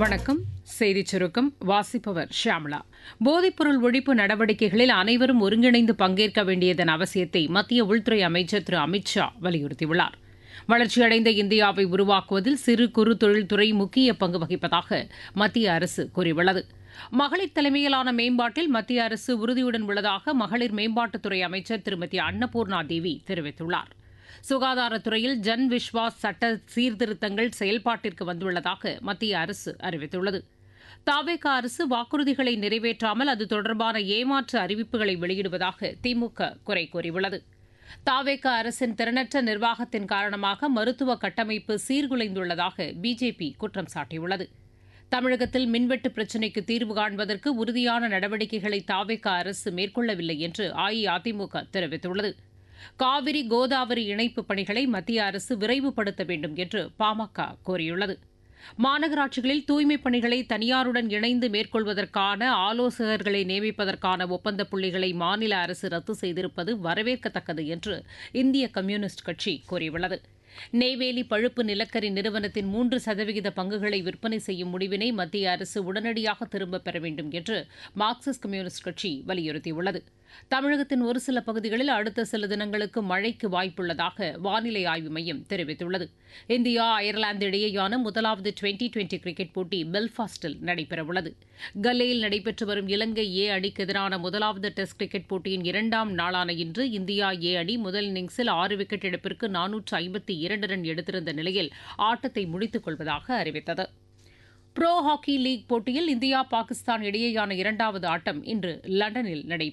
வணக்கம் செய்திச் சுருக்கம் வாசிப்பவர் ஷியாமளா போதைப்பொருள் ஒழிப்பு நடவடிக்கைகளில் அனைவரும் ஒருங்கிணைந்து பங்கேற்க வேண்டியதன் அவசியத்தை மத்திய உள்துறை அமைச்சர் திரு அமித் ஷா வலியுறுத்தியுள்ளார் வளர்ச்சியடைந்த இந்தியாவை உருவாக்குவதில் சிறு குறு தொழில்துறை முக்கிய பங்கு வகிப்பதாக மத்திய அரசு கூறியுள்ளது மகளிர் தலைமையிலான மேம்பாட்டில் மத்திய அரசு உறுதியுடன் உள்ளதாக மகளிர் மேம்பாட்டுத்துறை அமைச்சர் திருமதி அன்னபூர்ணா தேவி தெரிவித்துள்ளார் சுகாதாரத்துறையில் ஜன் விஸ்வாஸ் சட்ட சீர்திருத்தங்கள் செயல்பாட்டிற்கு வந்துள்ளதாக மத்திய அரசு அறிவித்துள்ளது தாவேக அரசு வாக்குறுதிகளை நிறைவேற்றாமல் அது தொடர்பான ஏமாற்று அறிவிப்புகளை வெளியிடுவதாக திமுக குறை கூறியுள்ளது தாவேக அரசின் திறனற்ற நிர்வாகத்தின் காரணமாக மருத்துவ கட்டமைப்பு சீர்குலைந்துள்ளதாக பிஜேபி குற்றம் சாட்டியுள்ளது தமிழகத்தில் மின்வெட்டு பிரச்சினைக்கு தீர்வு காண்பதற்கு உறுதியான நடவடிக்கைகளை தாவேக அரசு மேற்கொள்ளவில்லை என்று அஇஅதிமுக தெரிவித்துள்ளது காவிரி கோதாவரி இணைப்பு பணிகளை மத்திய அரசு விரைவுபடுத்த வேண்டும் என்று பாமக கோரியுள்ளது மாநகராட்சிகளில் தூய்மைப் பணிகளை தனியாருடன் இணைந்து மேற்கொள்வதற்கான ஆலோசகர்களை நியமிப்பதற்கான ஒப்பந்த புள்ளிகளை மாநில அரசு ரத்து செய்திருப்பது வரவேற்கத்தக்கது என்று இந்திய கம்யூனிஸ்ட் கட்சி கூறியுள்ளது நெய்வேலி பழுப்பு நிலக்கரி நிறுவனத்தின் மூன்று சதவிகித பங்குகளை விற்பனை செய்யும் முடிவினை மத்திய அரசு உடனடியாக திரும்பப் பெற வேண்டும் என்று மார்க்சிஸ்ட் கம்யூனிஸ்ட் கட்சி வலியுறுத்தியுள்ளது தமிழகத்தின் ஒரு சில பகுதிகளில் அடுத்த சில தினங்களுக்கு மழைக்கு வாய்ப்புள்ளதாக வானிலை ஆய்வு மையம் தெரிவித்துள்ளது இந்தியா அயர்லாந்து இடையேயான முதலாவது டுவெண்டி டுவெண்டி கிரிக்கெட் போட்டி பெல்ஃபாஸ்டில் நடைபெறவுள்ளது கல்லேயில் நடைபெற்று வரும் இலங்கை ஏ அணிக்கு எதிரான முதலாவது டெஸ்ட் கிரிக்கெட் போட்டியின் இரண்டாம் நாளான இன்று இந்தியா ஏ அணி முதல் இன்னிங்ஸில் ஆறு விக்கெட் இழப்பிற்கு நானூற்று ஐம்பத்தி இரண்டு ரன் எடுத்திருந்த நிலையில் ஆட்டத்தை முடித்துக் கொள்வதாக அறிவித்தது புரோ ஹாக்கி லீக் போட்டியில் இந்தியா பாகிஸ்தான் இடையேயான இரண்டாவது ஆட்டம் இன்று லண்டனில் நடைபெறும்